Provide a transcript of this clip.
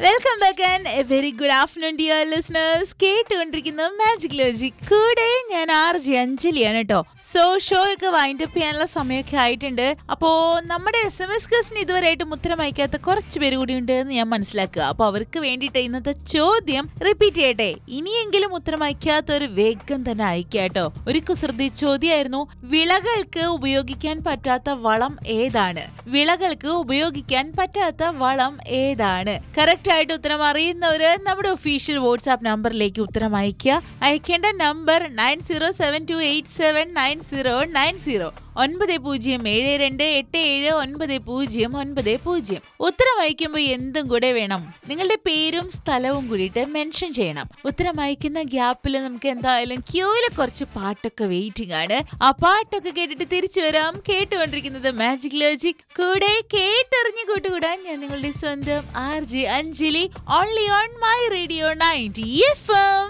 welcome back and a very good afternoon dear listeners കേട്ടുകൊണ്ടിരിക്കുന്ന magic logic കൂടെ ഞാൻ R J അഞ്ജലിയാണ് കേട്ടോ സോ ഷോ ഒക്കെ വൈൻഡ് അപ്പ് ചെയ്യാനുള്ള സമയമൊക്കെ ആയിട്ടുണ്ട് അപ്പോ നമ്മുടെ എസ് എം എസ് ക്വസ്റ്റിന് ഇതുവരെയായിട്ടും ഉത്തരം അയക്കാത്ത കുറച്ച് പേര് കൂടി ഉണ്ട് എന്ന് ഞാൻ മനസ്സിലാക്കുക അപ്പൊ അവർക്ക് വേണ്ടിയിട്ട് ഇന്നത്തെ ചോദ്യം റിപ്പീറ്റ് ചെയ്യട്ടെ ഇനിയെങ്കിലും ഉത്തരം അയക്കാത്തവർ വേഗം തന്നെ അയക്കാട്ടോ ഒരു കുസൃതി ചോദ്യമായിരുന്നു വിളകൾക്ക് ഉപയോഗിക്കാൻ പറ്റാത്ത വളം ഏതാണ് വിളകൾക്ക് ഉപയോഗിക്കാൻ പറ്റാത്ത വളം ഏതാണ് കറക്റ്റ് ആയിട്ട് ഉത്തരം അറിയുന്നവര് നമ്മുടെ ഒഫീഷ്യൽ വാട്സാപ്പ് നമ്പറിലേക്ക് ഉത്തരം അയക്കുക അയക്കേണ്ട നമ്പർ nine zero seven two eight seven nine zero nine zero ഒൻപത് പൂജ്യം ഏഴ് രണ്ട് എട്ട് ഏഴ് ഒൻപത് പൂജ്യം ഒൻപത് പൂജ്യം ഉത്തരം അയക്കുമ്പോൾ എന്തും കൂടെ വേണം നിങ്ങളുടെ പേരും സ്ഥലവും കൂടിയിട്ട് മെൻഷൻ ചെയ്യണം ഉത്തരം അയക്കുന്ന ഗ്യാപ്പിൽ നമുക്ക് എന്തായാലും ക്യൂവിൽ കുറച്ച് പാട്ടൊക്കെ വെയിറ്റിംഗ് ആണ് ആ പാട്ടൊക്കെ കേട്ടിട്ട് തിരിച്ചു വരാം കേട്ടുകൊണ്ടിരിക്കുന്നത് മാജിക് ലോജിക് കൂടെ കേട്ടറിഞ്ഞു കൂട്ടുകൂടാൻ ഞാൻ നിങ്ങളുടെ സ്വന്തം R J Anjali only on my radio ninety F